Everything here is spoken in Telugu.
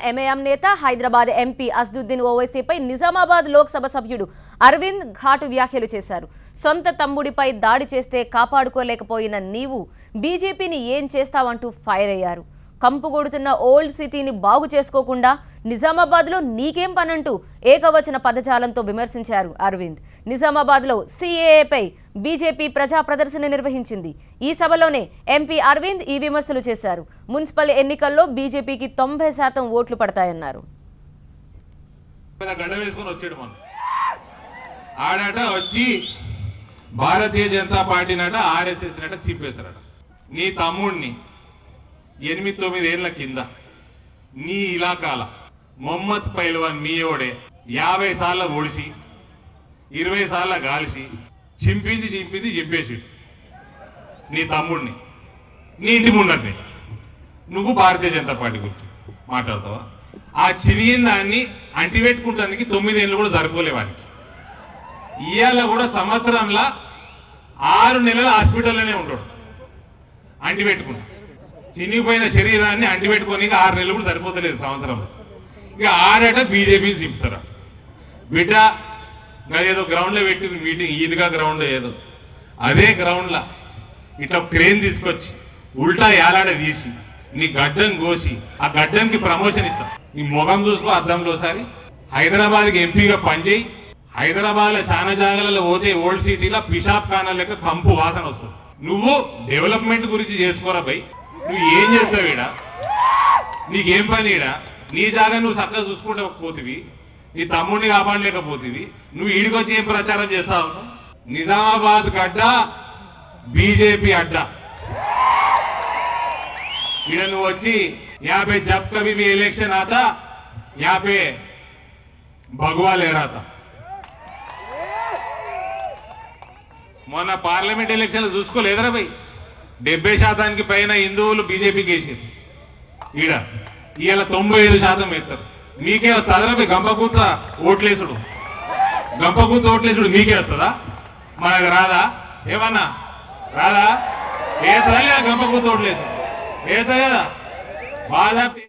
ఎంఐఎం నేత హైదరాబాద్ ఎంపీ అస్దుద్దీన్ ఓవైసీపై నిజామాబాద్ లోక్సభ సభ్యుడు అరవింద్ ఘాటు వ్యాఖ్యలు చేశారు సొంత తమ్ముడిపై దాడి చేస్తే కాపాడుకోలేకపోయిన నీవు బీజేపీని ఏం చేస్తావంటూ ఫైర్ అయ్యారు కంపు కొడుతున్న ఓల్డ్ సిటీని బాగు చేసుకోకుండా నిజామాబాద్లో నీకేం పనంటూ ఏకవచన పదజాలంతో విమర్శించారు అరవింద్ నిజామాబాద్లో సీఏఏపై బీజేపీ ప్రజా ప్రదర్శన నిర్వహించింది ఈ సభలోనే ఎంపీ అరవింద్ ఈ విమర్శలు చేశారు మున్సిపల్ ఎన్నికల్లో బీజేపీకి తొంభై శాతం ఓట్లు పడతాయన్నారు మీద గడ్డ వేసుకొని వచ్చాడు మనం ఆడట వచ్చి భారతీయ జనతా పార్టీనట ఆర్ఎస్ఎస్ నట చీపేస్తారట నీ తమ్ముడిని ఎనిమిది తొమ్మిది ఏళ్ల కింద నీ ఇలాకాల మొహమ్మద్ పైల్వాన్ మీయోడే యాభై సార్ల ఓడిసి ఇరవై సార్ల గాలిసి చింపింది చింపింది చింపేసి నీ తమ్ముడిని నీ ఇంటి ముందటిని నువ్వు భారతీయ జనతా పార్టీ గురించి మాట్లాడతావా ఆ చిరిగిన దాన్ని అంటిపెట్టుకుంటానికి తొమ్మిదేళ్ళు కూడా సరిపోలేవానికి ఇవాళ కూడా సంవత్సరంలో ఆరు నెలల హాస్పిటల్లోనే ఉంటాడు అంటిపెట్టుకుంటా చినిగిపోయిన శరీరాన్ని అంటిపెట్టుకొని ఆరు నెలలు కూడా సరిపోతలేదు సంవత్సరం ఇక ఆడట బీజేపీ చెప్తారా బిడ్డ ఏదో గ్రౌండ్లో పెట్టింది మీటింగ్ ఈద్గా గ్రౌండ్ ఏదో అదే గ్రౌండ్లో ఇట్లా క్రేన్ తీసుకొచ్చి ఉల్టా ఏలాడ తీసి నీ గడ్డం కోసి ఆ గడ్డంకి ప్రమోషన్ ఇస్తా నీ ముఖం చూసుకో అద్దంలో ఒకసారి హైదరాబాద్కి ఎంపీగా పనిచేయి హైదరాబాద్లో చాలా జాగాలలో పోతే ఓల్డ్ సిటీలో పిషాబ్ ఖానా లెక్క కంపు వాసన వస్తుంది నువ్వు డెవలప్మెంట్ గురించి చేసుకోరా భయ్ నువ్వు ఏం చేస్తావు ఈడ నీకేం పని ఈడ నీ జాగా నువ్వు చక్కగా చూసుకుంటే పోతివి నీ తమ్ముడిని కాపాడలేకపోతివి నువ్వు ఈడికొచ్చి ఏం ప్రచారం చేస్తావు నిజామాబాద్ గడ్డ బీజేపీ అడ్డా इधर నువ్వు వచ్చి यहाँ पे जब कभी भी इलेक्शन आता यहाँ पे भगवा ले रहा था మొన్న పార్లమెంట్ ఎలక్షన్లు చూసుకోలేదురా భయ్ డెబ్బై శాతానికి పైన హిందువులు బీజేపీకి వేసారు ఈడ ఇవాళ తొంభై ఐదు శాతం వేస్తారు మీకే వస్తుందిరా భయ్ గంపకూత ఓట్లేసుడు గంపకూత ఓట్లేసుడు మీకే వస్తుందా మనకు రాదా ఏమన్నా రాదా ఏ తల్లి గంపకూత ఓట్లేసుడు ఏదో కదా బాధ